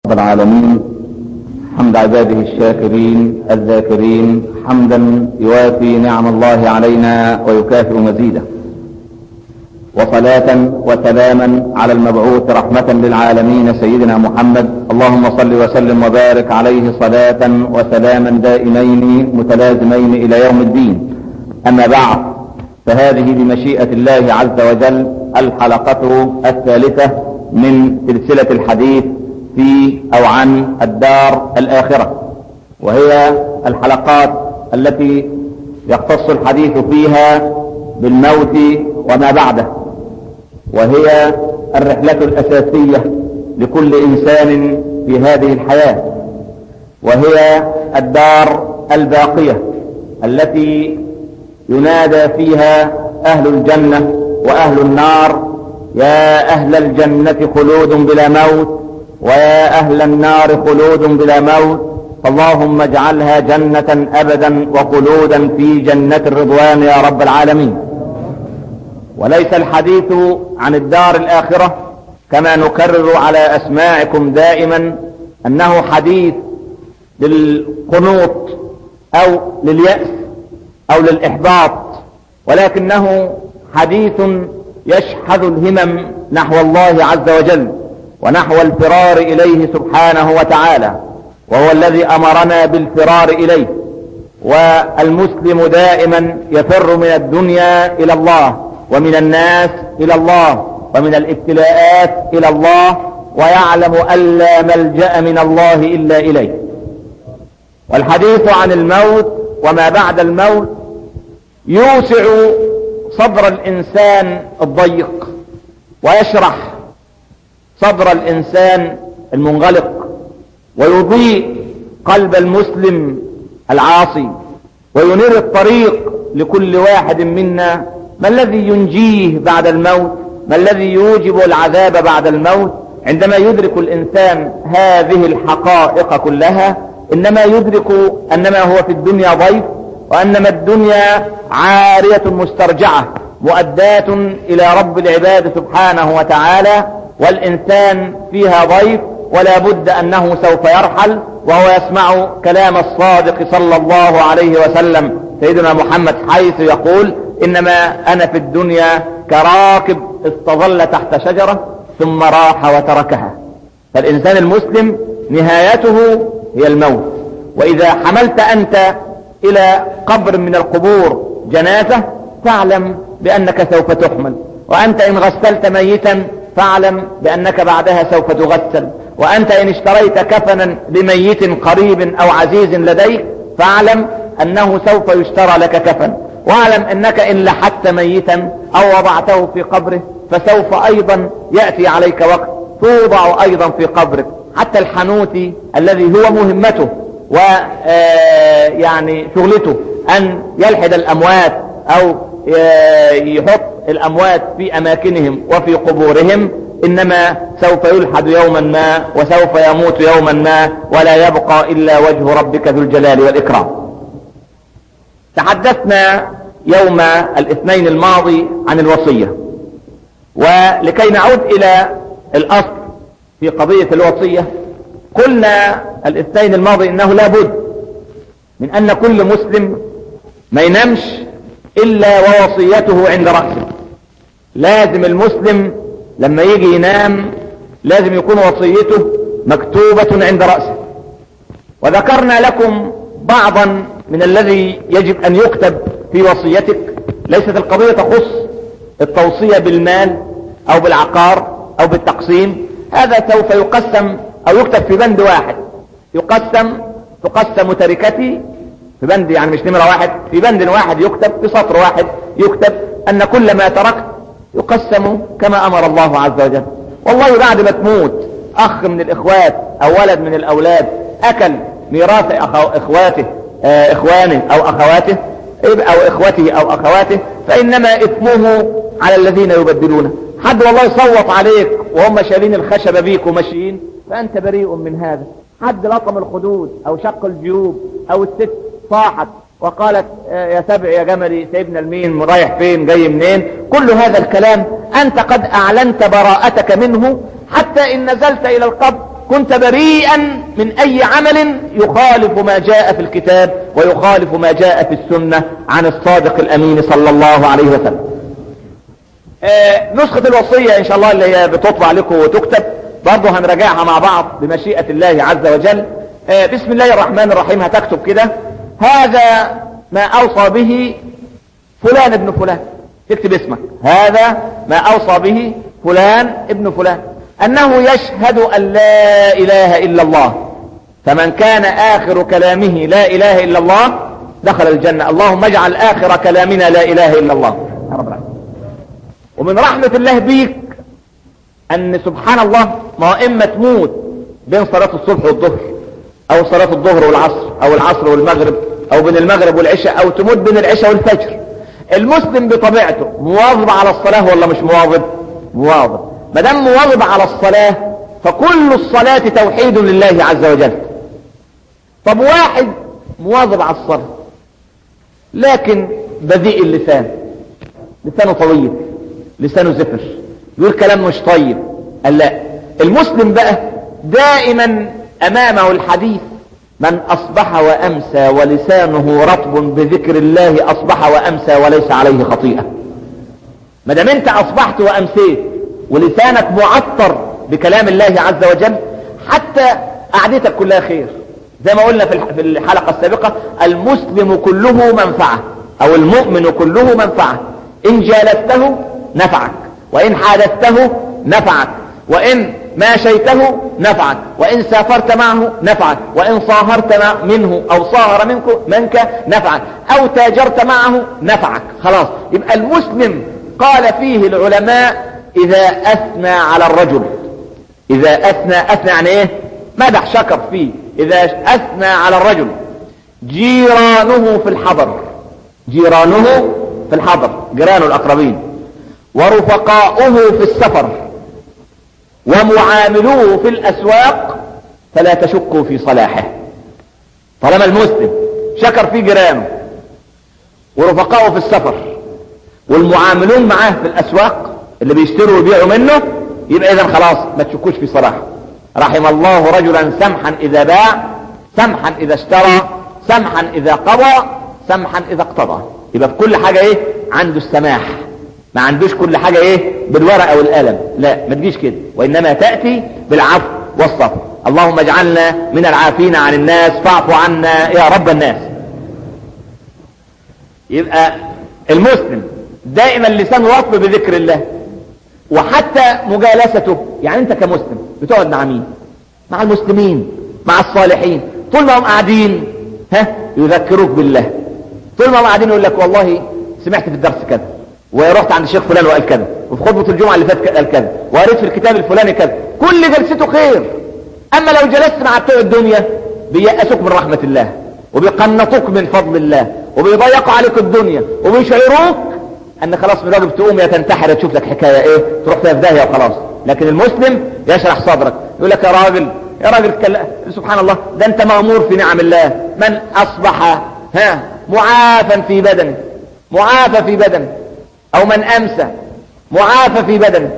رب العالمين حمد عباده الشاكرين الذاكرين حمدا يوافي نعم الله علينا ويكافئ مزيده وصلاة وسلاما على المبعوث رحمة للعالمين سيدنا محمد اللهم صل وسلم وبارك عليه صلاة وسلاما دائمين متلازمين الى يوم الدين اما بعد فهذه بمشيئة الله عز وجل الحلقة الثالثة من سلسلة الحديث في او عن الدار الاخرة وهي الحلقات التي يختص الحديث فيها بالموت وما بعده وهي الرحلة الاساسية لكل انسان في هذه الحياة وهي الدار الباقية التي ينادى فيها اهل الجنة واهل النار يا اهل الجنة خلود بلا موت ويا اهل النار خلود بلا موت اللهم اجعلها جنة ابدا وخلودا في جنة الرضوان يا رب العالمين وليس الحديث عن الدار الاخرة كما نكرر على اسماعكم دائما انه حديث للقنوط او لليأس او للاحباط ولكنه حديث يشحذ الهمم نحو الله عز وجل ونحو الفرار اليه سبحانه وتعالى وهو الذي امرنا بالفرار اليه والمسلم دائما يفر من الدنيا الى الله ومن الناس الى الله ومن الابتلاءات الى الله ويعلم ان لا ملجا من الله الا اليه والحديث عن الموت وما بعد الموت يوسع صدر الانسان الضيق ويشرح صدر الانسان المنغلق ويضيء قلب المسلم العاصي وينير الطريق لكل واحد منا ما الذي ينجيه بعد الموت ما الذي يوجب العذاب بعد الموت عندما يدرك الانسان هذه الحقائق كلها انما يدرك انما هو في الدنيا ضيف وانما الدنيا عارية مسترجعة مؤداة الى رب العباد سبحانه وتعالى والانسان فيها ضيف ولا بد انه سوف يرحل وهو يسمع كلام الصادق صلى الله عليه وسلم سيدنا محمد حيث يقول انما انا في الدنيا كراكب استظل تحت شجرة ثم راح وتركها فالانسان المسلم نهايته هي الموت واذا حملت انت الى قبر من القبور جنازة فاعلم بانك سوف تحمل وانت ان غسلت ميتا فاعلم بانك بعدها سوف تغسل وانت ان اشتريت كفنا لميت قريب او عزيز لديك فاعلم انه سوف يشترى لك كفن واعلم انك ان لحدت ميتا او وضعته في قبره فسوف ايضا يأتي عليك وقت توضع ايضا في قبرك حتى الحنوتي الذي هو مهمته و يعني شغلته ان يلحد الاموات او يحط الاموات في اماكنهم وفي قبورهم انما سوف يلحد يوما ما وسوف يموت يوما ما ولا يبقى الا وجه ربك ذو الجلال والاكرام تحدثنا يوم الاثنين الماضي عن الوصية ولكي نعود الى الاصل في قضية الوصية قلنا الاثنين الماضي انه لابد من ان كل مسلم ما ينامش الا ووصيته عند رأسه لازم المسلم لما يجي ينام لازم يكون وصيته مكتوبة عند رأسه وذكرنا لكم بعضا من الذي يجب ان يكتب في وصيتك ليست القضية تخص التوصية بالمال او بالعقار او بالتقسيم هذا سوف يقسم او يكتب في بند واحد يقسم تقسم تركتي في بند يعني مش نمرة واحد في بند واحد يكتب في سطر واحد يكتب ان كل ما تركت يقسم كما امر الله عز وجل والله بعد ما تموت اخ من الاخوات او ولد من الاولاد اكل ميراث اخواته اه اخوانه او اخواته او اخوته او اخواته فانما اثمه على الذين يبدلونه حد والله يصوت عليك وهم شايلين الخشبة بيك وماشيين فانت بريء من هذا حد لطم الخدود او شق الجيوب او الست صاحت وقالت يا سبع يا جملي سيبنا المين رايح فين جاي منين كل هذا الكلام انت قد اعلنت براءتك منه حتى ان نزلت الى القبر كنت بريئا من اي عمل يخالف ما جاء في الكتاب ويخالف ما جاء في السنة عن الصادق الامين صلى الله عليه وسلم آه نسخة الوصية ان شاء الله اللي هي بتطبع لكم وتكتب برضه هنراجعها مع بعض بمشيئة الله عز وجل آه بسم الله الرحمن الرحيم هتكتب كده هذا ما اوصى به فلان ابن فلان تكتب اسمك هذا ما اوصى به فلان ابن فلان انه يشهد ان لا اله الا الله فمن كان اخر كلامه لا اله الا الله دخل الجنة اللهم اجعل اخر كلامنا لا اله الا الله يا رب العالمين ومن رحمة الله بيك ان سبحان الله ما اما تموت بين صلاة الصبح والظهر او صلاة الظهر والعصر او العصر والمغرب او بين المغرب والعشاء او تموت بين العشاء والفجر المسلم بطبيعته مواظب على الصلاة ولا مش مواظب مواظب ما دام مواظب على الصلاة فكل الصلاة توحيد لله عز وجل طب واحد مواظب على الصلاة لكن بذيء اللسان لسانه طويل لسانه زفر يقول كلام مش طيب قال لا المسلم بقى دائما امامه الحديث من اصبح وامسى ولسانه رطب بذكر الله اصبح وامسى وليس عليه خطيئة ما دام انت اصبحت وامسيت ولسانك معطر بكلام الله عز وجل حتى قعدتك كلها خير زي ما قلنا في الحلقة السابقة المسلم كله منفعة او المؤمن كله منفعة ان جالسته نفعك وان حادثته نفعك وان ماشيته نفعك وان سافرت معه نفعك وان صاهرت منه او صاهر منك منك نفعك او تاجرت معه نفعك خلاص يبقى المسلم قال فيه العلماء اذا اثنى على الرجل اذا اثنى اثنى يعني ايه مدح شكر فيه اذا اثنى على الرجل جيرانه في الحضر جيرانه في الحضر جيرانه الاقربين ورفقاؤه في السفر ومعاملوه في الاسواق فلا تشكوا في صلاحه طالما المسلم شكر في جيرانه ورفقاؤه في السفر والمعاملون معاه في الاسواق اللي بيشتروا ويبيعوا منه يبقى اذا خلاص ما تشكوش في صلاحه رحم الله رجلا سمحا اذا باع سمحا اذا اشترى سمحا اذا قضى سمحا اذا اقتضى يبقى في كل حاجة ايه عنده السماح ما عندوش كل حاجة ايه بالورقة والقلم لا ما تجيش كده وانما تأتي بالعفو والصفر اللهم اجعلنا من العافين عن الناس فاعف عنا يا رب الناس يبقى المسلم دائما لسان رطب بذكر الله وحتى مجالسته يعني انت كمسلم بتقعد مع مين مع المسلمين مع الصالحين طول ما هم قاعدين ها يذكروك بالله طول ما هم قاعدين يقول لك والله سمعت في الدرس كذا ورحت عند الشيخ فلان وقال كذا وفي خطبة الجمعة اللي فاتت قال كذا وقريت في الكتاب الفلاني كذا كل جلسته خير اما لو جلست مع بتوع الدنيا بيأسوك من رحمة الله وبيقنطوك من فضل الله وبيضيقوا عليك الدنيا وبيشعروك ان خلاص من واجب تقوم يا تنتحر تشوف لك حكاية ايه تروح فيها في داهية وخلاص لكن المسلم يشرح صدرك يقول لك يا راجل يا راجل كلا سبحان الله ده انت مأمور في نعم الله من اصبح ها معافا في بدنه معافى في بدنه او من امسى معافى في بدنه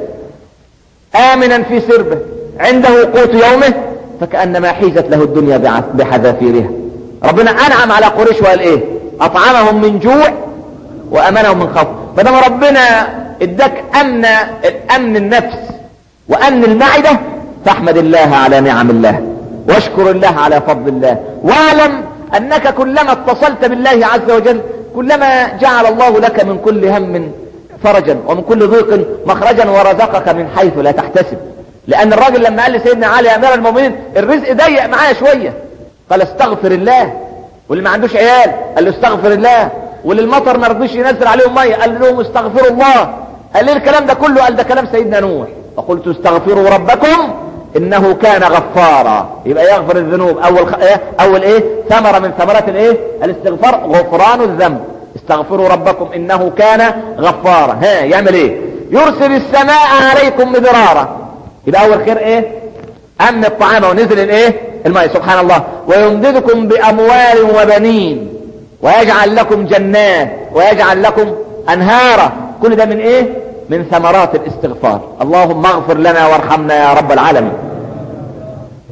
امنا في سربه عنده قوت يومه فكأنما حيزت له الدنيا بحذافيرها ربنا انعم على قريش وقال ايه اطعمهم من جوع وامنهم من خوف فدام ربنا اداك امن امن النفس وامن المعدة فاحمد الله على نعم الله واشكر الله على فضل الله واعلم انك كلما اتصلت بالله عز وجل كلما جعل الله لك من كل هم فرجا ومن كل ضيق مخرجا ورزقك من حيث لا تحتسب لان الراجل لما قال لسيدنا علي يا امير المؤمنين الرزق ضيق معايا شوية قال استغفر الله واللي ما عندوش عيال قال له استغفر الله واللي المطر ما رضيش ينزل عليهم ميه قال لهم استغفروا الله قال ليه الكلام ده كله قال ده كلام سيدنا نوح وقلت استغفروا ربكم انه كان غفارا يبقى يغفر الذنوب اول خ... ايه اول ايه ثمرة من ثمرات الايه الاستغفار غفران الذنب استغفروا ربكم انه كان غفارا ها يعمل ايه يرسل السماء عليكم مدرارا يبقى اول خير ايه امن الطعام ونزل الايه الماء سبحان الله ويمددكم باموال وبنين ويجعل لكم جنات ويجعل لكم انهارا كل ده من ايه من ثمرات الاستغفار اللهم اغفر لنا وارحمنا يا رب العالمين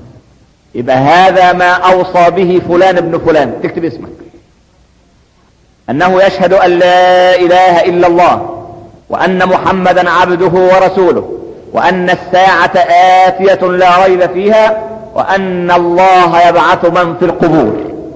يبقى هذا ما اوصى به فلان ابن فلان تكتب اسمك انه يشهد ان لا اله الا الله وان محمدا عبده ورسوله وان الساعة اتية لا ريب فيها وان الله يبعث من في القبور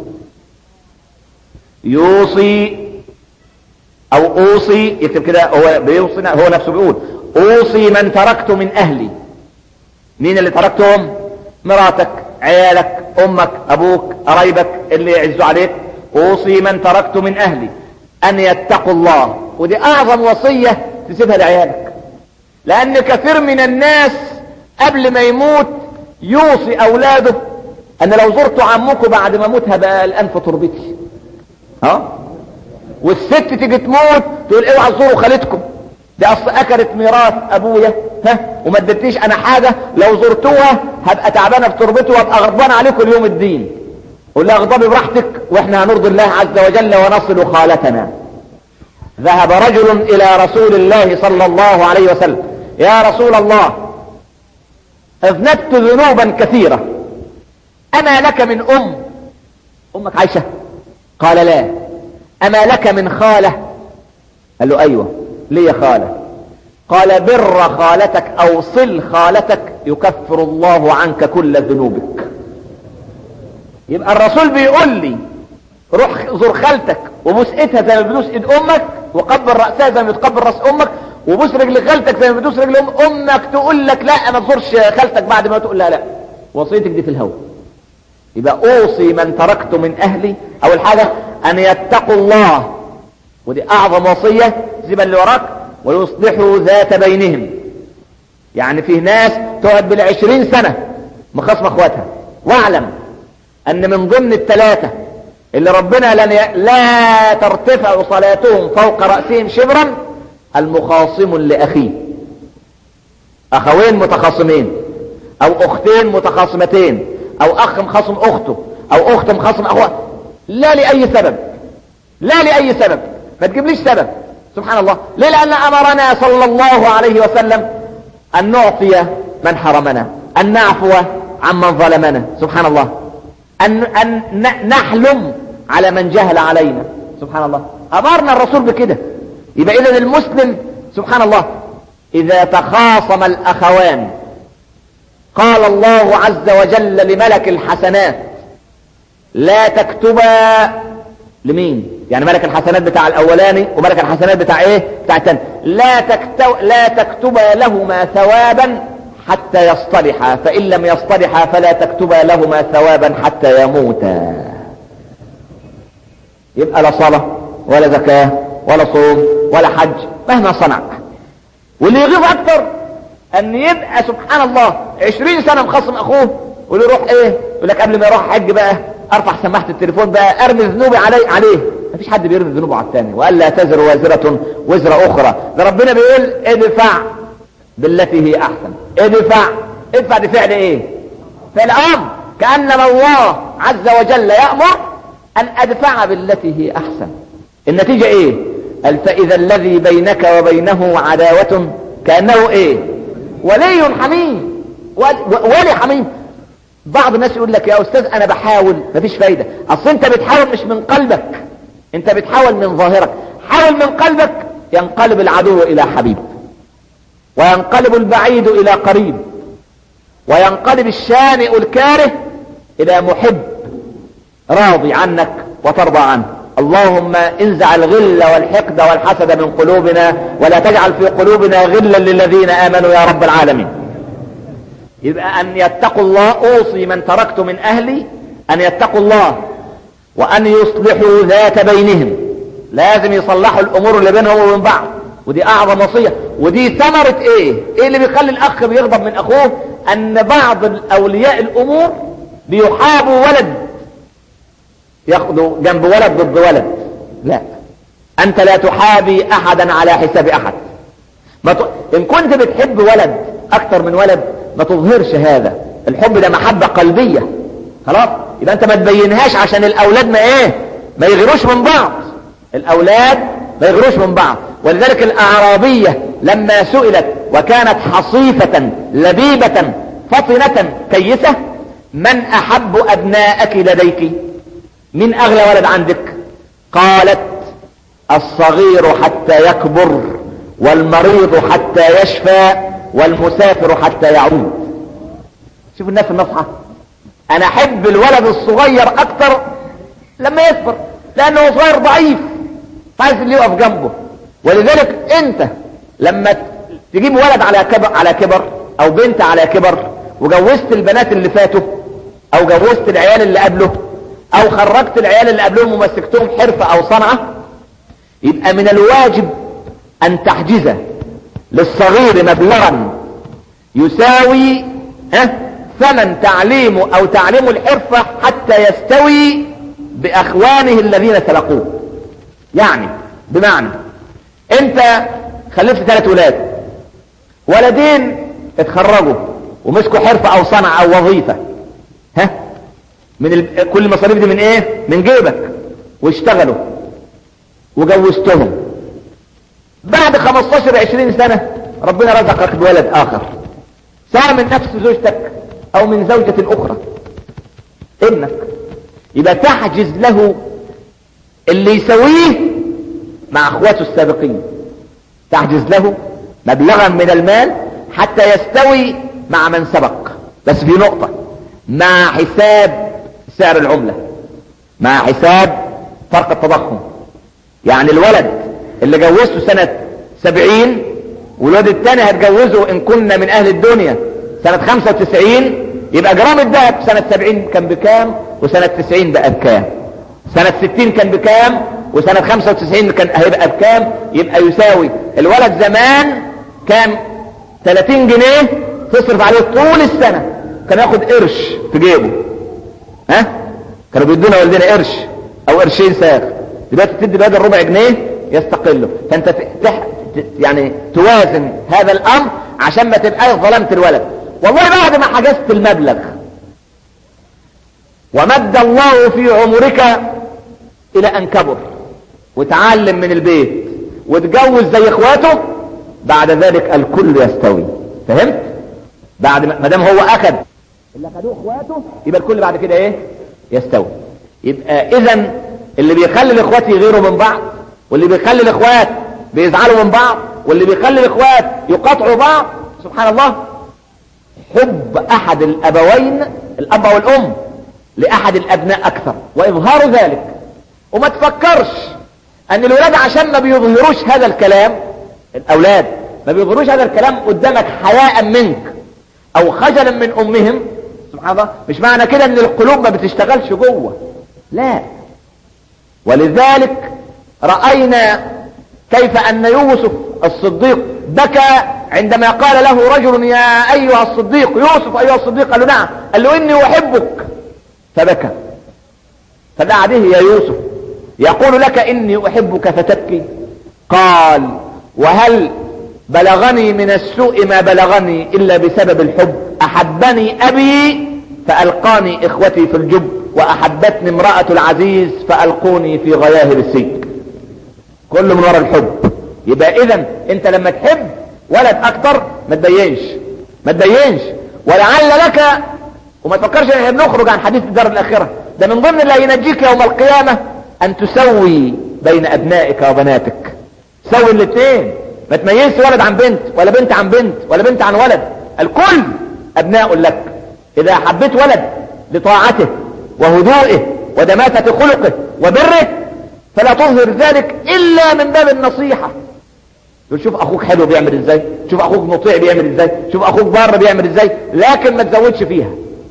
يوصي او اوصي يكتب كده هو بيوصي هو نفسه بيقول اوصي من تركت من اهلي مين اللي تركتهم مراتك عيالك امك ابوك قرايبك اللي يعزوا عليك اوصي من تركت من اهلي ان يتقوا الله ودي اعظم وصية تسيبها لعيالك لان كثير من الناس قبل ما يموت يوصي اولاده ان لو زرت عمكم بعد ما اموت هبقى الان في تربتي ها والست تيجي تموت تقول اوعى تزوروا خالتكم دي اصل اكلت ميراث ابويا ها وما ادتنيش انا حاجه لو زرتوها هبقى تعبانه في تربته وابقى غضبان عليكم اليوم الدين قول لها اغضبي براحتك واحنا هنرضي الله عز وجل ونصل خالتنا ذهب رجل الى رسول الله صلى الله عليه وسلم يا رسول الله اذنبت ذنوبا كثيره اما لك من ام امك عايشه قال لا اما لك من خاله قال له ايوه لي خاله قال بر خالتك او صل خالتك يكفر الله عنك كل ذنوبك يبقى الرسول بيقول لي روح زور خالتك وبوس ايدها زي ما بتبوس ايد امك وقبل راسها زي ما بتقبل راس امك وبوس رجل خالتك زي ما بتبوس رجل ام امك تقول لك لا ما تزورش خالتك بعد ما تقول لها لا وصيتك دي في الهوى يبقى اوصي من تركت من اهلي اول حاجه ان يتقوا الله ودي اعظم وصيه تسيبها اللي وراك ويصلحوا ذات بينهم يعني فيه ناس تقعد بالعشرين سنة مخاصمة اخواتها واعلم ان من ضمن الثلاثة اللي ربنا لن ي... لا ترتفع صلاتهم فوق رأسهم شبرا المخاصم لأخيه اخوين متخاصمين او اختين متخاصمتين او اخ مخاصم اخته او اخت مخاصم اخوها لا لأي سبب لا لأي سبب ما تجيبليش سبب سبحان الله ليه لأن أمرنا صلى الله عليه وسلم أن نعطي من حرمنا أن نعفو عمن ظلمنا سبحان الله أن, أن نحلم على من جهل علينا سبحان الله أمرنا الرسول بكده يبقى إذا المسلم سبحان الله إذا تخاصم الأخوان قال الله عز وجل لملك الحسنات لا تكتبا لمين يعني ملك الحسنات بتاع الاولاني وملك الحسنات بتاع ايه بتاع الثاني لا تكتب لا تكتبا لهما ثوابا حتى يصطلحا فان لم يصطلحا فلا تكتبا لهما ثوابا حتى يموتا يبقى لا صلاة ولا زكاة ولا صوم ولا حج مهما صنع واللي يغيظ اكتر ان يبقى سبحان الله عشرين سنة مخصم اخوه واللي يروح ايه يقول لك قبل ما يروح حج بقى ارفع سماعة التليفون بقى ارمي ذنوبي علي عليه مفيش حد بيرمي ذنوبه على الثاني وقال لا تزر وازرة وزر اخرى ده ربنا بيقول ادفع بالتي هي احسن ادفع ادفع دي فعل ايه فعل امر كانما الله عز وجل يامر ان ادفع بالتي هي احسن النتيجة ايه قال فاذا الذي بينك وبينه عداوة كانه ايه ولي حميم ولي حميم بعض الناس يقول لك يا استاذ انا بحاول مفيش فايدة اصل انت بتحاول مش من قلبك انت بتحاول من ظاهرك حاول من قلبك ينقلب العدو الى حبيب وينقلب البعيد الى قريب وينقلب الشانئ الكاره الى محب راضي عنك وترضى عنه اللهم انزع الغل والحقد والحسد من قلوبنا ولا تجعل في قلوبنا غلا للذين امنوا يا رب العالمين يبقى ان يتقوا الله اوصي من تركت من اهلي ان يتقوا الله وان يصلحوا ذات بينهم لازم يصلحوا الامور اللي بينهم وبين بعض ودي اعظم وصية ودي ثمرة ايه ايه اللي بيخلي الاخ بيغضب من اخوه ان بعض الاولياء الامور بيحابوا ولد ياخدوا جنب ولد ضد ولد لا انت لا تحابي احدا على حساب احد ما ت... ان كنت بتحب ولد اكتر من ولد ما تظهرش هذا الحب ده محبة قلبية خلاص يبقى انت ما تبينهاش عشان الاولاد ما ايه ما يغيروش من بعض الاولاد ما يغيروش من بعض ولذلك الاعرابية لما سئلت وكانت حصيفة لبيبة فطنة كيسة من احب ابنائك لديك من اغلى ولد عندك قالت الصغير حتى يكبر والمريض حتى يشفى والمسافر حتى يعود شوف الناس النصحة انا احب الولد الصغير اكتر لما يكبر لانه صغير ضعيف عايز اللي يقف جنبه ولذلك انت لما تجيب ولد على كبر على كبر او بنت على كبر وجوزت البنات اللي فاتوا او جوزت العيال اللي قبله او خرجت العيال اللي قبلهم ومسكتهم حرفة او صنعة يبقى من الواجب ان تحجز للصغير مبلغا يساوي ها ثمن تعليمه او تعليمه الحرفة حتى يستوي باخوانه الذين سبقوه يعني بمعنى انت خلفت ثلاث ولاد ولدين اتخرجوا ومسكوا حرفة او صنعة او وظيفة ها من ال... كل المصاريف دي من ايه من جيبك واشتغلوا وجوزتهم بعد 15 20 سنة ربنا رزقك بولد اخر سواء من نفس زوجتك او من زوجة اخرى ابنك يبقى تحجز له اللي يسويه مع اخواته السابقين تحجز له مبلغا من المال حتى يستوي مع من سبق بس في نقطة مع حساب سعر العملة مع حساب فرق التضخم يعني الولد اللي جوزته سنة سبعين والولد التاني هتجوزه ان كنا من اهل الدنيا سنة خمسة وتسعين يبقى جرام الذهب سنة سبعين كان بكام وسنة تسعين بقى بكام سنة ستين كان بكام وسنة خمسة وتسعين كان هيبقى بكام يبقى يساوي الولد زمان كان 30 جنيه تصرف عليه طول السنة كان ياخد قرش في جيبه ها كانوا بيدونا والدنا قرش او قرشين ساغ دلوقتي تدي بدل ربع جنيه يستقله فانت تح... يعني توازن هذا الامر عشان ما تبقاش ظلمت الولد والله بعد ما حجزت المبلغ ومد الله في عمرك الى ان كبر وتعلم من البيت وتجوز زي اخواته بعد ذلك الكل يستوي فهمت بعد ما دام هو اخذ اللي اخذوه اخواته يبقى الكل بعد كده ايه يستوي يبقى اذا اللي بيخلي الاخوات يغيروا من بعض واللي بيخلي الاخوات بيزعلوا من بعض واللي بيخلي الاخوات يقاطعوا بعض سبحان الله حب احد الابوين الاب والام لاحد الابناء اكثر واظهار ذلك وما تفكرش ان الولاد عشان ما بيظهروش هذا الكلام الاولاد ما بيظهروش هذا الكلام قدامك حياء منك او خجلا من امهم سبحان الله مش معنى كده ان القلوب ما بتشتغلش جوه لا ولذلك رأينا كيف ان يوسف الصديق بكى عندما قال له رجل يا ايها الصديق يوسف ايها الصديق قال له نعم قال له اني احبك فبكى فدعا به يا يوسف يقول لك اني احبك فتبكي قال وهل بلغني من السوء ما بلغني الا بسبب الحب احبني ابي فالقاني اخوتي في الجب واحبتني امرأة العزيز فالقوني في غياهب السجن كل من وراء الحب يبقى اذا انت لما تحب ولد اكتر ما تبينش ما تبينش ولعل لك وما تفكرش ان احنا بنخرج عن حديث الدار الاخره ده من ضمن اللي هينجيك يوم القيامه ان تسوي بين ابنائك وبناتك سوي الاثنين ما تميزش ولد عن بنت ولا بنت عن بنت ولا بنت عن ولد الكل ابناء لك اذا حبيت ولد لطاعته وهدوئه ودماثة خلقه وبره فلا تظهر ذلك الا من باب النصيحة شوف اخوك حلو بيعمل ازاي شوف اخوك مطيع بيعمل ازاي شوف اخوك بار بيعمل ازاي لكن ما تزودش فيها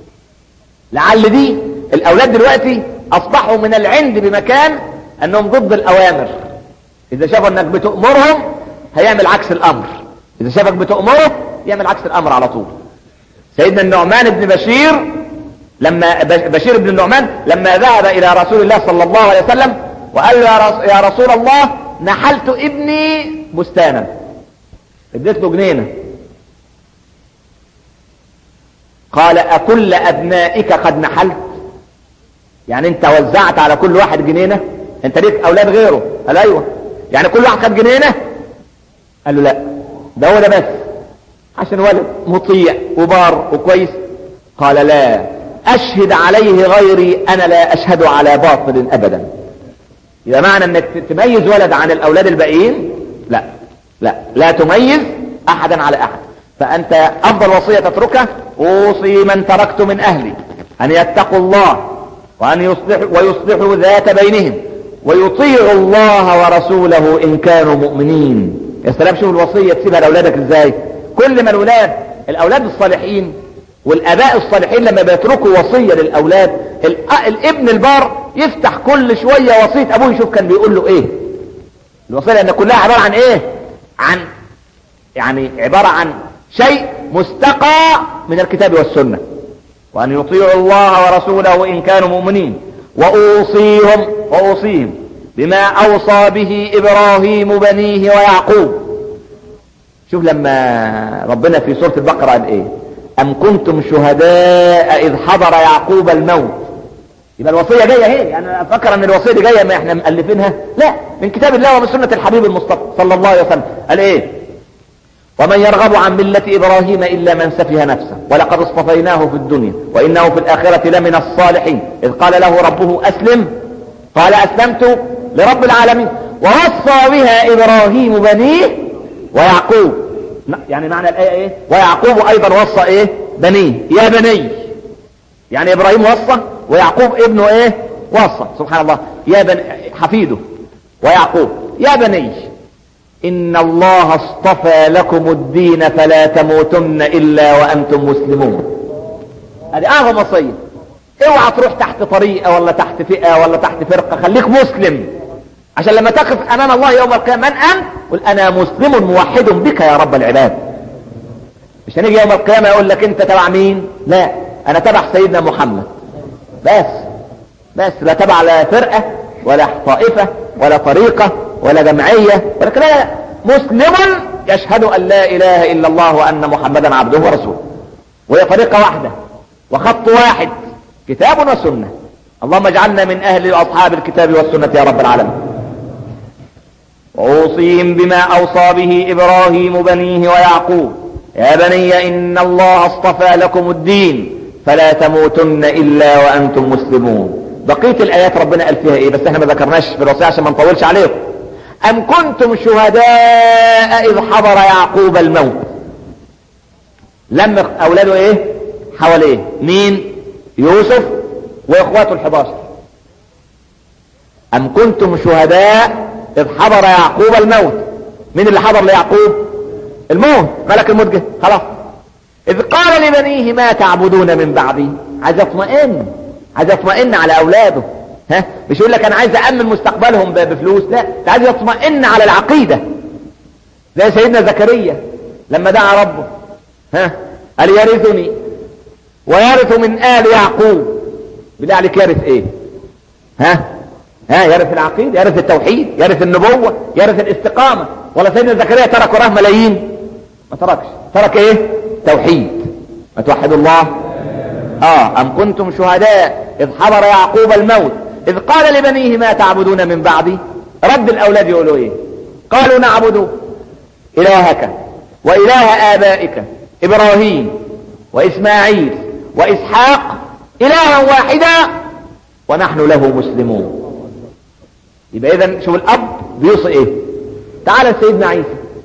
لعل دي الاولاد دلوقتي اصبحوا من العند بمكان انهم ضد الاوامر اذا شافوا انك بتأمرهم هيعمل عكس الامر اذا شافك بتأمره يعمل عكس الامر على طول سيدنا النعمان بن بشير لما بشير بن النعمان لما ذهب الى رسول الله صلى الله عليه وسلم وقال له يا رسول الله نحلت ابني بستانا اديت له جنينه قال أكل أبنائك قد نحلت يعني انت وزعت على كل واحد جنينة انت ليك اولاد غيره قال ايوه يعني كل واحد خد جنينة قال له لا ده هو ده بس عشان ولد مطيع وبار وكويس قال لا اشهد عليه غيري انا لا اشهد على باطل ابدا اذا معنى انك تميز ولد عن الاولاد الباقيين لا لا لا تميز احدا على احد فانت افضل وصية تتركها اوصي من تركت من اهلي ان يتقوا الله وان يصلحوا ويصلحوا ذات بينهم ويطيعوا الله ورسوله ان كانوا مؤمنين يا سلام شوف الوصية تسيبها لاولادك ازاي كل ما الاولاد الاولاد الصالحين والاباء الصالحين لما بيتركوا وصية للاولاد الابن البار يفتح كل شوية وصية ابوه يشوف كان بيقول له ايه الوصية لان كلها عبارة عن ايه عن يعني عبارة عن شيء مستقى من الكتاب والسنة وان يطيعوا الله ورسوله ان كانوا مؤمنين واوصيهم واوصيهم بما اوصى به ابراهيم بنيه ويعقوب شوف لما ربنا في سورة البقرة قال ايه ام كنتم شهداء اذ حضر يعقوب الموت يبقى الوصية جاية اهي يعني افكر ان الوصية دي جاية ما احنا مؤلفينها لا من كتاب الله ومن سنة الحبيب المصطفى صلى الله عليه وسلم قال ايه ومن يرغب عن ملة ابراهيم الا من سفه نفسه ولقد اصطفيناه في الدنيا وانه في الاخرة لمن الصالحين اذ قال له ربه اسلم قال اسلمت لرب العالمين ووصى بها ابراهيم بنيه ويعقوب يعني معنى الايه ايه ويعقوب ايضا وصى ايه بنيه يا بني يعني ابراهيم وصى ويعقوب ابنه ايه وصى سبحان الله يا بني حفيده ويعقوب يا بني ان الله اصطفى لكم الدين فلا تموتن الا وانتم مسلمون هذه اعظم وصيه اوعى تروح تحت طريقه ولا تحت فئه ولا تحت فرقه خليك مسلم عشان لما تقف امام الله يوم القيامه من انت قل انا مسلم موحد بك يا رب العباد مش هنيجي يوم القيامه يقول لك انت تبع مين لا انا تبع سيدنا محمد بس بس لا تبع لا فرقه ولا طائفه ولا طريقه ولا جمعيه ولا كده مسلم يشهد ان لا اله الا الله وان محمدا عبده ورسوله وهي طريقه واحده وخط واحد كتاب وسنه اللهم اجعلنا من اهل اصحاب الكتاب والسنه يا رب العالمين وأوصيهم بما أوصى به إبراهيم بنيه ويعقوب يا بني إن الله اصطفى لكم الدين فلا تموتن إلا وأنتم مسلمون بقية الآيات ربنا قال فيها إيه بس احنا ما ذكرناش في الوصية عشان ما نطولش عليكم أم كنتم شهداء إذ حضر يعقوب الموت لما أولاده إيه حواليه مين يوسف وإخواته الحداشر أم كنتم شهداء إذ حضر يعقوب الموت مين اللي حضر ليعقوب الموت ملك الموت جه خلاص إذ قال لبنيه ما تعبدون من بعدي عايز يطمئن عايز يطمئن على أولاده ها مش يقول لك أنا عايز أأمن مستقبلهم بفلوس لا ده عايز يطمئن على العقيدة زي سيدنا زكريا لما دعا ربه ها قال يرثني ويرث من آل يعقوب بالله عليك يرث ايه ها ها يرث العقيدة يرث التوحيد يرث النبوة يرث الاستقامة ولا سيدنا زكريا ترك وراه ملايين ما تركش ترك ايه توحيد ما توحدوا الله اه ام كنتم شهداء اذ حضر يعقوب الموت اذ قال لبنيه ما تعبدون من بعدي رد الاولاد يقولوا ايه قالوا نعبد الهك واله ابائك ابراهيم واسماعيل واسحاق الها واحدا ونحن له مسلمون يبقى اذا شوف الاب بيوصي ايه تعالى سيدنا عيسى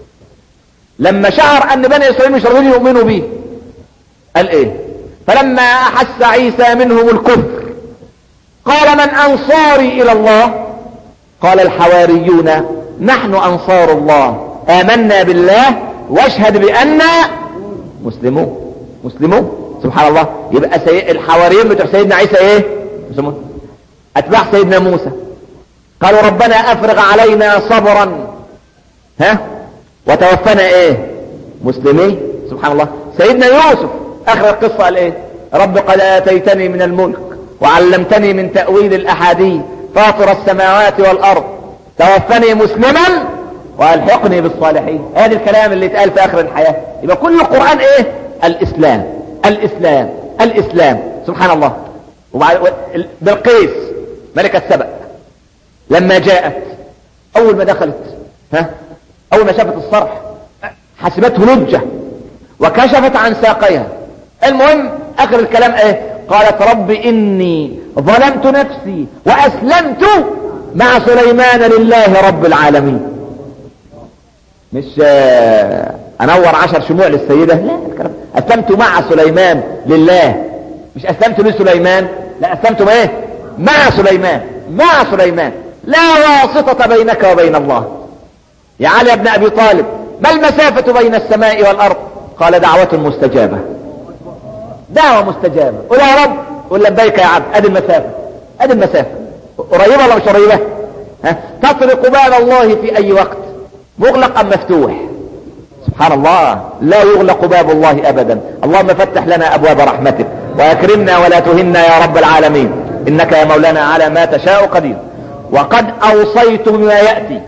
لما شعر ان بني اسرائيل مش راضيين يؤمنوا به قال ايه فلما احس عيسى منهم الكفر قال من انصاري الى الله قال الحواريون نحن انصار الله امنا بالله واشهد باننا مسلمون مسلمون سبحان الله يبقى سي... الحواريين بتوع سيدنا عيسى ايه مسلمون اتباع سيدنا موسى قالوا ربنا افرغ علينا صبرا ها وتوفنا ايه مسلمين سبحان الله سيدنا يوسف اخر القصة قال ايه رب قد اتيتني من الملك وعلمتني من تأويل الاحاديث فاطر السماوات والارض توفني مسلما والحقني بالصالحين هذا الكلام اللي اتقال في اخر الحياة يبقى كل القرآن ايه الاسلام الاسلام الاسلام سبحان الله وبعد بلقيس ملكة سبأ لما جاءت اول ما دخلت ها اول ما شافت الصرح حسبته لجة وكشفت عن ساقيها المهم اخر الكلام ايه قالت رب اني ظلمت نفسي واسلمت مع سليمان لله رب العالمين مش آه، انور عشر شموع للسيدة لا اسلمت مع سليمان لله مش اسلمت لسليمان لا اسلمت ما ايه مع سليمان مع سليمان لا واسطة بينك وبين الله يا علي بن ابي طالب ما المسافة بين السماء والارض قال دعوة مستجابة دعوة مستجابة قول يا رب قول لبيك يا عبد ادي المسافة ادي المسافة قريبة ولا مش قريبة ها تطرق باب الله في اي وقت مغلق ام مفتوح سبحان الله لا يغلق باب الله ابدا اللهم فتح لنا ابواب رحمتك واكرمنا ولا تهنا يا رب العالمين انك يا مولانا على ما تشاء قدير وقد اوصيت بما يأتي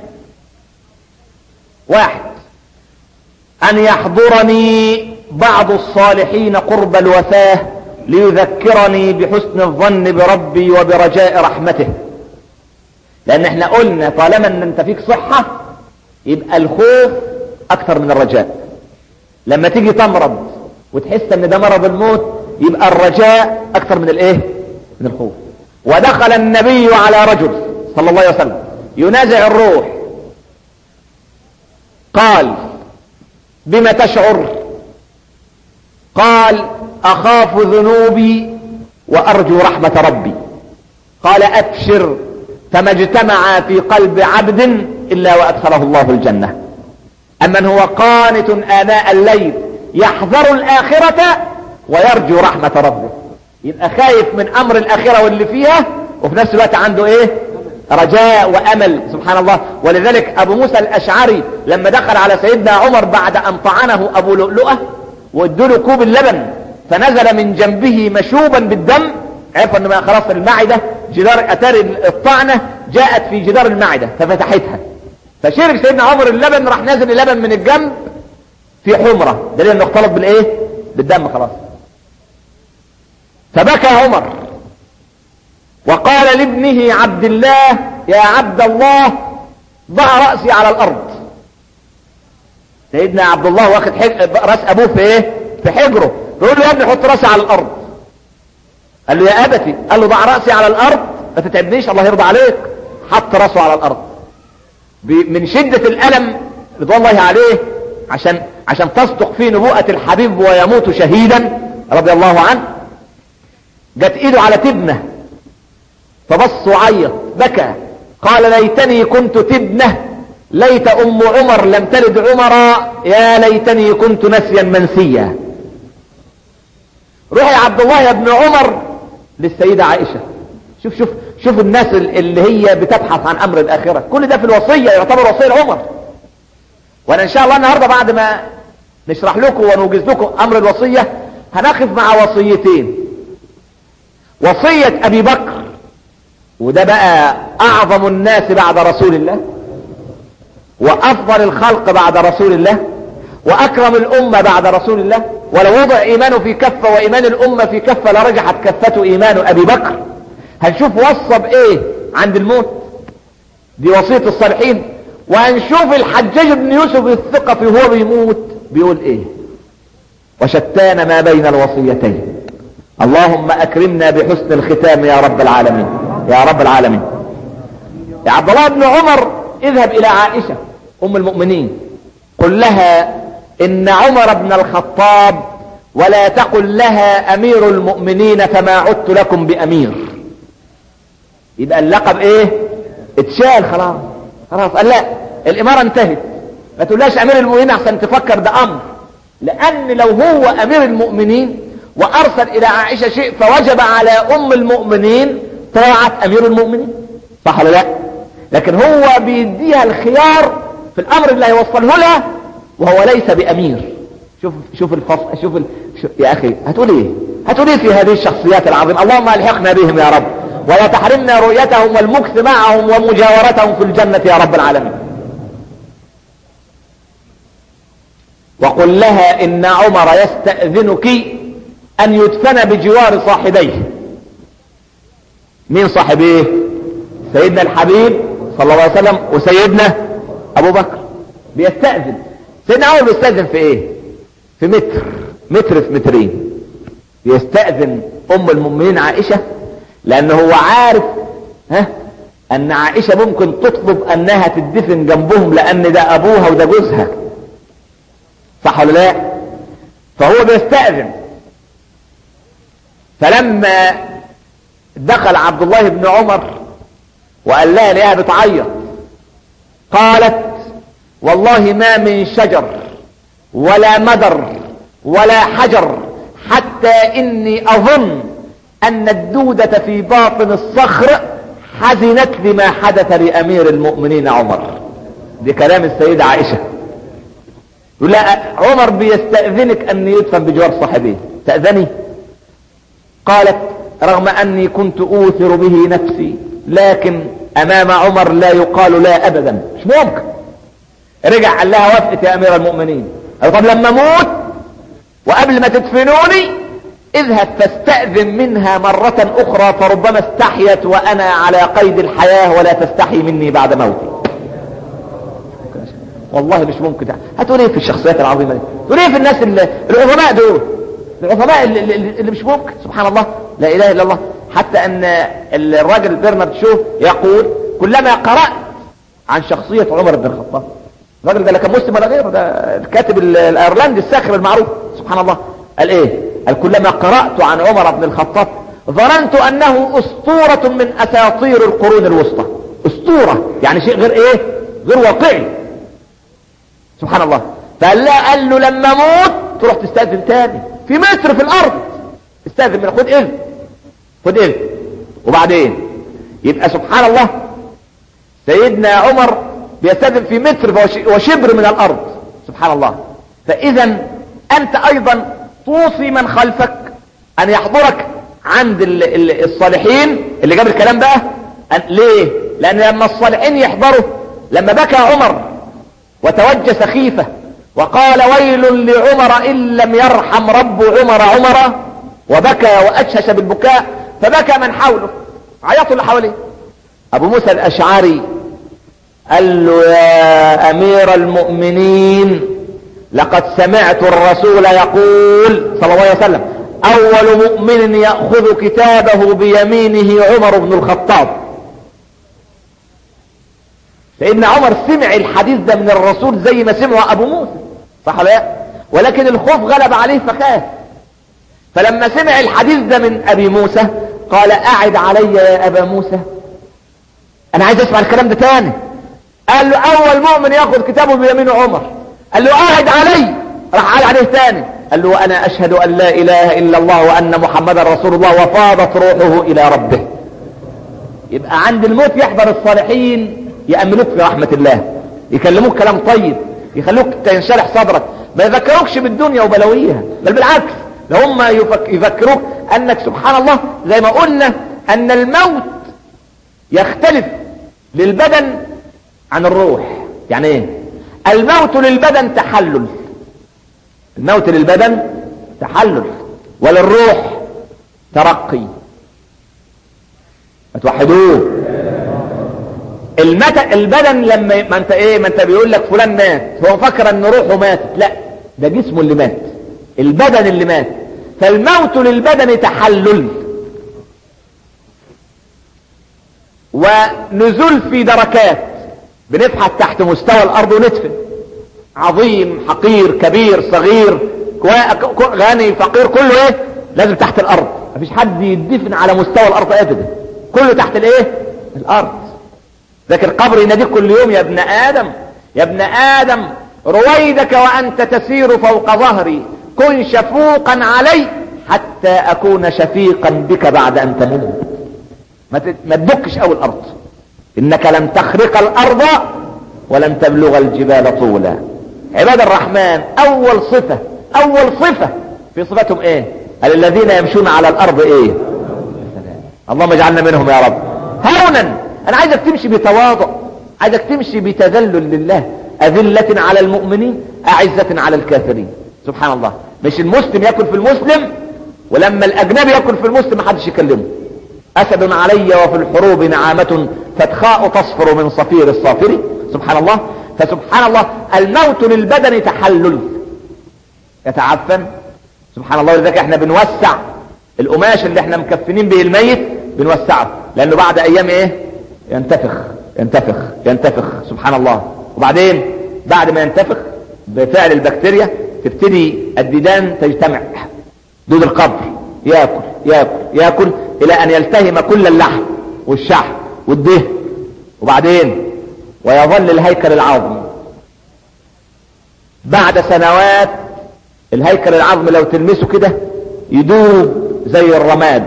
واحد ان يحضرني بعض الصالحين قرب الوفاة ليذكرني بحسن الظن بربي وبرجاء رحمته لان احنا قلنا طالما ان انت فيك صحة يبقى الخوف اكثر من الرجاء لما تيجي تمرض وتحس ان ده مرض الموت يبقى الرجاء اكثر من الايه من الخوف ودخل النبي على رجل صلى الله عليه وسلم ينازع الروح قال بما تشعر قال اخاف ذنوبي وارجو رحمة ربي قال ابشر فما اجتمع في قلب عبد الا وادخله الله الجنة اما هو قانت اناء الليل يحذر الاخرة ويرجو رحمة ربه يبقى خايف من امر الاخرة واللي فيها وفي نفس الوقت عنده ايه رجاء وامل سبحان الله ولذلك ابو موسى الاشعري لما دخل على سيدنا عمر بعد ان طعنه ابو لؤلؤة وادوا له كوب اللبن فنزل من جنبه مشوبا بالدم عرف ان خلاص المعدة جدار اتار الطعنة جاءت في جدار المعدة ففتحتها فشرب سيدنا عمر اللبن راح نازل اللبن من الجنب في حمرة دليل انه اختلط بالايه بالدم خلاص فبكى عمر وقال لابنه عبد الله يا عبد الله ضع رأسي على الارض سيدنا عبد الله واخد راس ابوه في ايه في حجره بيقول له يا ابني حط راسي على الارض قال له يا ابتي قال له ضع راسي على الارض ما تتعبنيش الله يرضى عليك حط راسه على الارض من شدة الالم رضوان الله عليه عشان عشان تصدق في نبوءة الحبيب ويموت شهيدا رضي الله عنه جت ايده على تبنه فبص وعيط بكى قال ليتني كنت تبنه ليت ام عمر لم تلد عمرا يا ليتني كنت نسيا منسيا روح يا عبد الله يا ابن عمر للسيدة عائشة شوف شوف شوف الناس اللي هي بتبحث عن امر الاخرة كل ده في الوصية يعتبر وصية لعمر وانا ان شاء الله النهاردة بعد ما نشرح لكم ونوجز لكم امر الوصية هنقف مع وصيتين وصية ابي بكر وده بقى اعظم الناس بعد رسول الله وافضل الخلق بعد رسول الله واكرم الامة بعد رسول الله ولو وضع ايمانه في كفة وايمان الامة في كفة لرجحت كفته ايمان ابي بكر هنشوف وصى بايه عند الموت دي وصية الصالحين وهنشوف الحجاج بن يوسف الثقفي وهو بيموت بيقول ايه وشتان ما بين الوصيتين اللهم اكرمنا بحسن الختام يا رب العالمين يا رب العالمين يا عبد الله بن عمر اذهب الى عائشة ام المؤمنين قل لها ان عمر بن الخطاب ولا تقل لها امير المؤمنين فما عدت لكم بامير يبقى اللقب ايه اتشال خلاص خلاص قال لا الامارة انتهت ما تقولهاش امير المؤمنين احسن تفكر ده امر لان لو هو امير المؤمنين وارسل الى عائشة شيء فوجب على ام المؤمنين طاعة امير المؤمنين صح ولا لا لكن هو بيديها الخيار في الامر اللي هيوصله لها وهو ليس بامير شوف شوف الفصل شوف ال... شوف يا اخي هتقول ايه هتقول ايه في هذه الشخصيات العظيمة اللهم الحقنا بهم يا رب ولا تحرمنا رؤيتهم والمكث معهم ومجاورتهم في الجنة يا رب العالمين وقل لها ان عمر يستأذنك ان يدفن بجوار صاحبيه مين صاحبيه سيدنا الحبيب صلى الله عليه وسلم وسيدنا ابو بكر بيستأذن سيدنا عمر بيستأذن في ايه في متر متر في مترين بيستأذن ام المؤمنين عائشة لان هو عارف ها ان عائشة ممكن تطلب انها تدفن جنبهم لان ده ابوها وده جوزها صح ولا لا فهو بيستأذن فلما دخل عبد الله بن عمر وقال لها ليها بتعيط قالت والله ما من شجر ولا مدر ولا حجر حتى اني اظن ان الدودة في باطن الصخر حزنت لما حدث لامير المؤمنين عمر دي كلام السيدة عائشة يقول لا عمر بيستأذنك ان يدفن بجوار صاحبيه تأذني قالت رغم اني كنت اوثر به نفسي لكن امام عمر لا يقال لا ابدا مش ممكن رجع قال لها وافقت يا امير المؤمنين قال طب لما اموت وقبل ما تدفنوني اذهب فاستأذن منها مرة اخرى فربما استحيت وانا على قيد الحياة ولا تستحي مني بعد موتي والله مش ممكن هتقول ايه في الشخصيات العظيمة دي تقول ايه في الناس اللي العظماء دول العظماء اللي, اللي, اللي مش ممكن سبحان الله لا اله الا الله حتى ان الراجل برنارد شو يقول كلما قرأت عن شخصية عمر بن الخطاب الراجل ده لا كان مسلم ولا غيره ده الكاتب الايرلندي الساخر المعروف سبحان الله قال ايه قال كلما قرأت عن عمر بن الخطاب ظننت انه اسطورة من اساطير القرون الوسطى اسطورة يعني شيء غير ايه غير واقعي سبحان الله فقال لا قال له لما اموت تروح تستأذن تاني في متر في الارض استأذن من خد اذن خد اذن وبعدين يبقى سبحان الله سيدنا عمر بيستأذن في متر وشبر من الارض سبحان الله فاذا انت ايضا توصي من خلفك ان يحضرك عند الصالحين اللي جاب الكلام بقى ليه لان لما الصالحين يحضروا لما بكى عمر وتوجه سخيفة وقال ويل لعمر ان لم يرحم رب عمر عمر وبكى واشهش بالبكاء فبكى من حوله عيطوا اللي حواليه ابو موسى الاشعري قال له يا امير المؤمنين لقد سمعت الرسول يقول صلى الله عليه وسلم اول مؤمن يأخذ كتابه بيمينه عمر بن الخطاب سيدنا عمر سمع الحديث ده من الرسول زي ما سمعه ابو موسى صح لا ولكن الخوف غلب عليه فخاف فلما سمع الحديث ده من ابي موسى قال اعد علي يا ابا موسى انا عايز اسمع الكلام ده تاني قال له اول مؤمن ياخذ كتابه بيمين عمر قال له اعد علي راح قال عليه تاني قال له وانا اشهد ان لا اله الا الله وان محمدا رسول الله وفاضت روحه الى ربه يبقى عند الموت يحضر الصالحين يأمنوك في رحمة الله يكلموك كلام طيب يخلوك تنشرح صدرك ما يذكروكش بالدنيا وبلويها بل بالعكس ده هم يفك يذكروك انك سبحان الله زي ما قلنا ان الموت يختلف للبدن عن الروح يعني ايه الموت للبدن تحلل الموت للبدن تحلل وللروح ترقي اتوحدوه المت... البدن لما ما انت ايه ما انت بيقول لك فلان مات هو فكر ان روحه ماتت لا ده جسمه اللي مات البدن اللي مات فالموت للبدن تحلل ونزول في دركات بنفحت تحت مستوى الارض وندفن عظيم حقير كبير صغير غني فقير كله ايه لازم تحت الارض مفيش حد يدفن على مستوى الارض ابدا كله تحت الايه الارض لكن القبر يناديك كل يوم يا ابن ادم يا ابن ادم رويدك وانت تسير فوق ظهري كن شفوقا علي حتى اكون شفيقا بك بعد ان تموت ما تدكش قوي الارض انك لن تخرق الارض ولن تبلغ الجبال طولا عباد الرحمن اول صفة اول صفة في صفتهم ايه قال الذين يمشون على الارض ايه اللهم اجعلنا منهم يا رب هونا انا عايزك تمشي بتواضع عايزك تمشي بتذلل لله اذلة على المؤمنين اعزة على الكافرين سبحان الله مش المسلم ياكل في المسلم ولما الاجنبي ياكل في المسلم محدش يكلمه اسد علي وفي الحروب نعامة فتخاء تصفر من صفير الصافر سبحان الله فسبحان الله الموت للبدن تحلل يتعفن سبحان الله لذلك احنا بنوسع القماش اللي احنا مكفنين به الميت بنوسعه لانه بعد ايام ايه ينتفخ ينتفخ ينتفخ سبحان الله وبعدين بعد ما ينتفخ بفعل البكتيريا تبتدي الديدان تجتمع دود القبر ياكل ياكل ياكل الى ان يلتهم كل اللحم والشحم والدهن وبعدين ويظل الهيكل العظمي بعد سنوات الهيكل العظمي لو تلمسه كده يدوب زي الرماد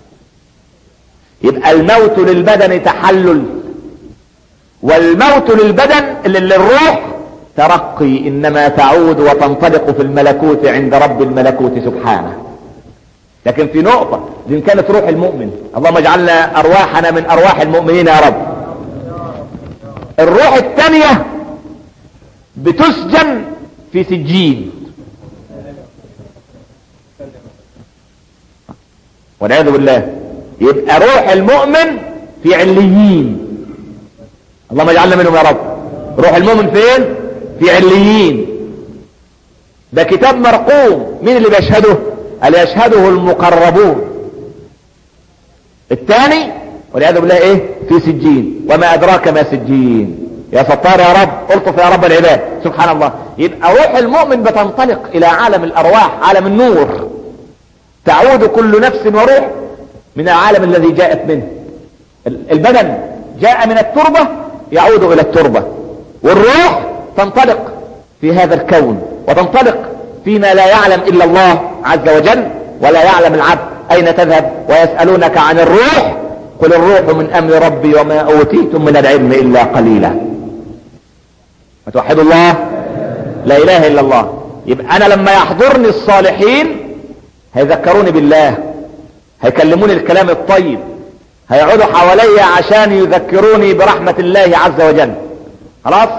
يبقى الموت للبدن تحلل والموت للبدن للروح ترقي انما تعود وتنطلق في الملكوت عند رب الملكوت سبحانه لكن في نقطة دي كانت روح المؤمن اللهم اجعلنا ارواحنا من ارواح المؤمنين يا رب الروح الثانية بتسجن في سجين والعياذ بالله يبقى روح المؤمن في عليين اللهم اجعلنا منهم يا رب روح المؤمن فين في عليين ده كتاب مرقوم مين اللي بيشهده قال يشهده المقربون الثاني والعياذ بالله ايه في سجين وما ادراك ما سجين يا ستار يا رب الطف يا رب العباد سبحان الله يبقى روح المؤمن بتنطلق الى عالم الارواح عالم النور تعود كل نفس وروح من العالم الذي جاءت منه البدن جاء من التربة يعود الى التربة والروح تنطلق في هذا الكون وتنطلق فيما لا يعلم الا الله عز وجل ولا يعلم العبد اين تذهب ويسألونك عن الروح قل الروح من امر ربي وما اوتيتم من العلم الا قليلا فتوحدوا الله لا اله الا الله يبقى انا لما يحضرني الصالحين هيذكروني بالله هيكلموني الكلام الطيب هيقعدوا حواليا عشان يذكروني برحمة الله عز وجل خلاص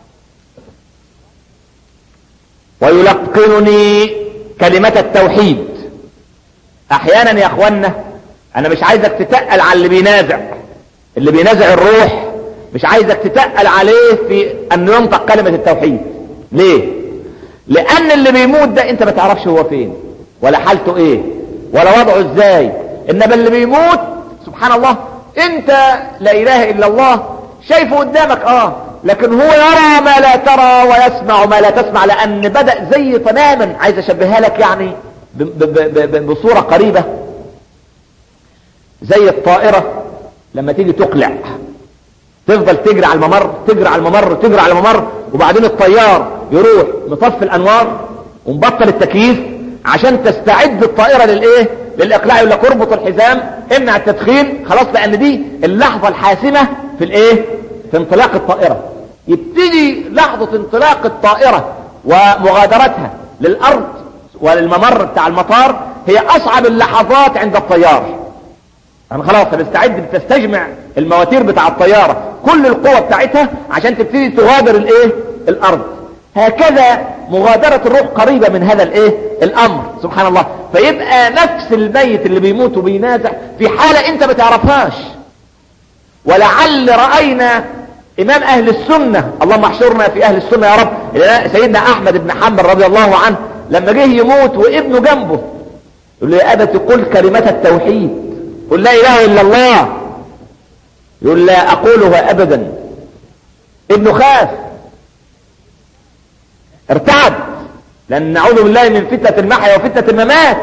ويلقنني كلمة التوحيد احيانا يا اخوانا انا مش عايزك تتقل على اللي بينازع اللي بينازع الروح مش عايزك تتقل عليه في ان ينطق كلمة التوحيد ليه لان اللي بيموت ده انت ما تعرفش هو فين ولا حالته ايه ولا وضعه ازاي انما اللي بيموت سبحان الله انت لا اله الا الله شايفه قدامك اه لكن هو يرى ما لا ترى ويسمع ما لا تسمع لان بدأ زي تماما عايز اشبهها لك يعني ب ب ب بصورة قريبة زي الطائرة لما تيجي تقلع تفضل تجري على الممر تجري على الممر تجري على الممر وبعدين الطيار يروح مطفي الانوار ومبطل التكييف عشان تستعد الطائرة للايه للاقلاع يقول لك اربط الحزام امنع التدخين خلاص لان دي اللحظة الحاسمة في الايه في انطلاق الطائرة يبتدي لحظة انطلاق الطائرة ومغادرتها للارض وللممر بتاع المطار هي اصعب اللحظات عند الطيار يعني خلاص بتستعد بتستجمع المواتير بتاع الطيارة كل القوة بتاعتها عشان تبتدي تغادر الايه الارض هكذا مغادرة الروح قريبة من هذا الايه الامر سبحان الله فيبقى نفس الميت اللي بيموت وبينازع في حالة انت ما تعرفهاش ولعل رأينا امام اهل السنة اللهم احشرنا في اهل السنة يا رب سيدنا احمد بن حنبل رضي الله عنه لما جه يموت وابنه جنبه يقول له يا ابت قل كلمة التوحيد قل لا اله الا الله يقول لا اقولها ابدا ابنه خاف ارتعد لان نعوذ بالله من فتنة المحيا وفتنة الممات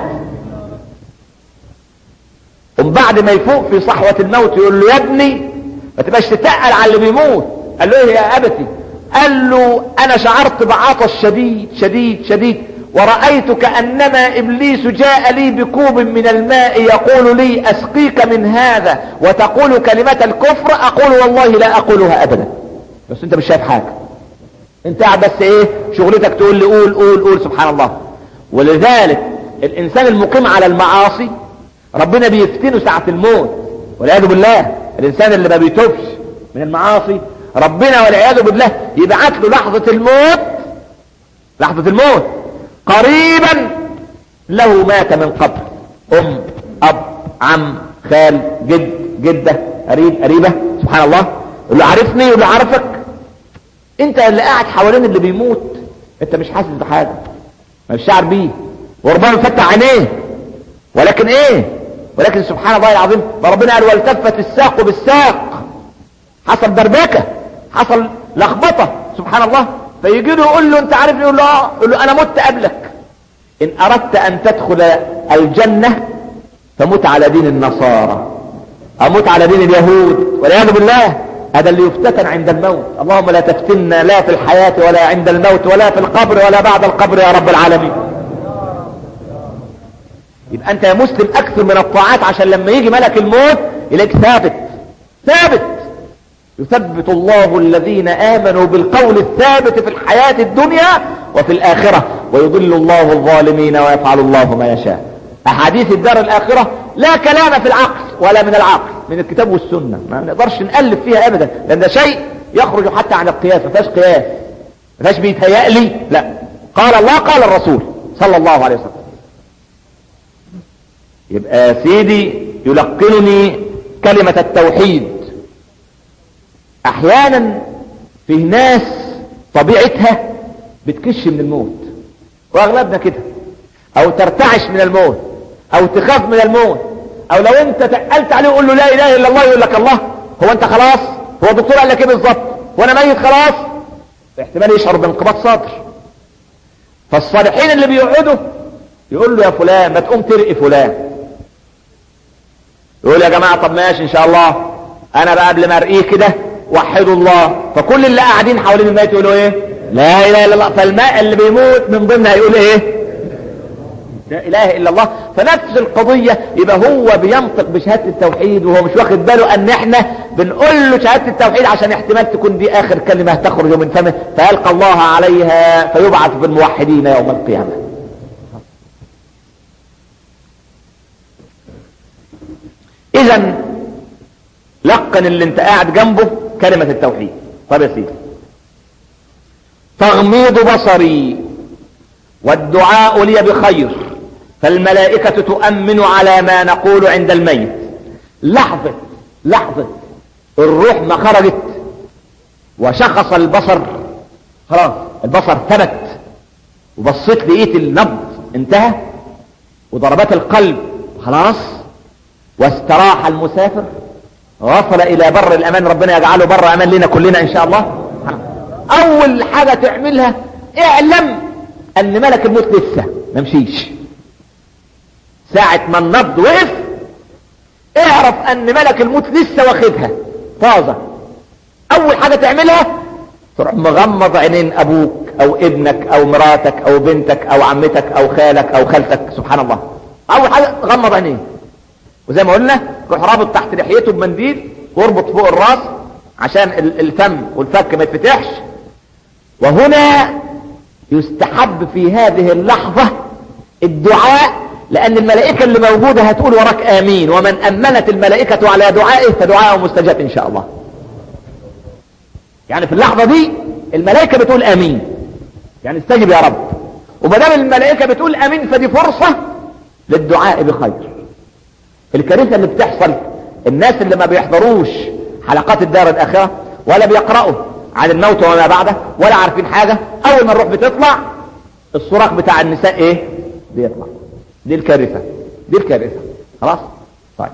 ومن بعد ما يفوق في صحوة الموت يقول له يا ابني ما تبقاش تتقل على اللي بيموت قال له ايه يا ابتي قال له انا شعرت بعطش شديد شديد شديد ورأيت كأنما إبليس جاء لي بكوب من الماء يقول لي أسقيك من هذا وتقول كلمة الكفر أقول والله لا أقولها أبدا بس أنت مش شايف حاجة أنت قاعد بس إيه شغلتك تقول لي قول قول قول سبحان الله ولذلك الإنسان المقيم على المعاصي ربنا بيفتنه ساعة الموت والعياذ بالله الإنسان اللي ما بيتوبش من المعاصي ربنا والعياذ بالله يبعت له لحظة الموت لحظة الموت قريبا له مات من قبل ام اب عم خال جد جدة قريب قريبة سبحان الله اللي عارفني واللي عارفك انت اللي قاعد حوالين اللي بيموت انت مش حاسس بحاجة مش شعر بيه وربما فتح عينيه ولكن ايه ولكن سبحان الله العظيم ربنا قال والتفت الساق بالساق حصل دربكه حصل لخبطه سبحان الله فيجي له يقول له انت عارف يقول له اه يقول له انا مت قبلك ان اردت ان تدخل الجنه فمت على دين النصارى اموت على دين اليهود والعياذ بالله هذا اللي يفتتن عند الموت اللهم لا تفتنا لا في الحياة ولا عند الموت ولا في القبر ولا بعد القبر يا رب العالمين يبقى انت يا مسلم اكثر من الطاعات عشان لما يجي ملك الموت يلاقيك ثابت ثابت يثبت الله الذين امنوا بالقول الثابت في الحياة الدنيا وفي الاخرة ويضل الله الظالمين ويفعل الله ما يشاء احاديث الدار الاخرة لا كلام في العقل ولا من العقل من الكتاب والسنة ما نقدرش نألف فيها ابدا لان ده شيء يخرج حتى عن القياس ما فيهاش قياس ما فيهاش بيتهيألي لا قال الله قال الرسول صلى الله عليه وسلم يبقى سيدي يلقنني كلمة التوحيد احيانا في ناس طبيعتها بتكش من الموت واغلبنا كده او ترتعش من الموت او تخاف من الموت او لو انت تقلت عليه وقول له لا اله الا الله يقول لك الله هو انت خلاص هو الدكتور قال لك ايه بالظبط وانا ميت خلاص احتمال يشعر بانقباض صدر فالصالحين اللي بيقعدوا يقول له يا فلان ما تقوم ترقي فلان يقول يا جماعة طب ماشي ان شاء الله انا بقى قبل ما ارقيه كده وحدوا الله فكل اللي قاعدين حوالين الميت يقولوا ايه لا اله الا الله فالماء اللي بيموت من ضمنها يقول ايه لا اله الا الله فنفس القضية يبقى هو بينطق بشهادة التوحيد وهو مش واخد باله ان احنا بنقول له شهادة التوحيد عشان احتمال تكون دي اخر كلمة تخرج من فمه فيلقى الله عليها فيبعث بالموحدين يوم القيامة اذا لقن اللي انت قاعد جنبه كلمة التوحيد طب يا سيدي تغميض بصري والدعاء لي بخير فالملائكة تؤمن على ما نقول عند الميت لحظة لحظة الروح ما خرجت وشخص البصر خلاص البصر ثبت وبصيت لقيت النبض انتهى وضربات القلب خلاص واستراح المسافر وصل الى بر الامان ربنا يجعله بر امان لنا كلنا ان شاء الله اول حاجة تعملها اعلم ان ملك الموت لسه ما مشيش ساعة ما النبض وقف اعرف ان ملك الموت لسه واخدها طازة اول حاجة تعملها تروح مغمض عينين ابوك او ابنك او مراتك او بنتك او عمتك او خالك او خالتك سبحان الله اول حاجة غمض عينيه وزي ما قلنا روح رابط تحت لحيته بمنديل واربط فوق الراس عشان الفم والفك ما يتفتحش وهنا يستحب في هذه اللحظة الدعاء لأن الملائكة اللي موجودة هتقول وراك آمين ومن أمنت الملائكة على دعائه فدعاءه مستجاب إن شاء الله يعني في اللحظة دي الملائكة بتقول آمين يعني استجب يا رب ومدام الملائكة بتقول آمين فدي فرصة للدعاء بخير الكارثة اللي بتحصل الناس اللي ما بيحضروش حلقات الدار الآخرة ولا بيقرأوا عن الموت وما بعده ولا عارفين حاجة اول ما الروح بتطلع الصراخ بتاع النساء ايه بيطلع دي الكارثة دي الكارثة خلاص طيب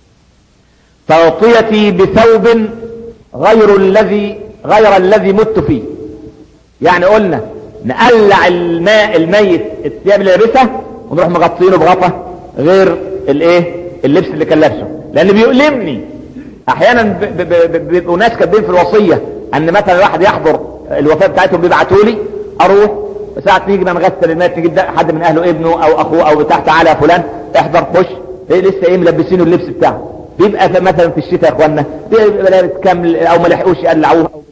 تغطيتي بثوب غير الذي غير الذي مت فيه يعني قلنا نقلع الماء الميت الثياب اللي لابسها ونروح مغطينه بغطا غير الايه اللبس اللي كان لابسه لان بيؤلمني احيانا بيبقوا ناس كاتبين في الوصيه ان مثلا واحد يحضر الوفاة بتاعتهم بيبعتوا لي اروح ساعة نيجي ما نغسل الميت نجيب حد من اهله ابنه او اخوه او بتاع تعالى يا فلان احضر خش ايه لسه ايه ملبسينه اللبس بتاعه بيبقى مثلا في الشتاء يا اخوانا بيبقى لابس كامل او ما لحقوش يقلعوه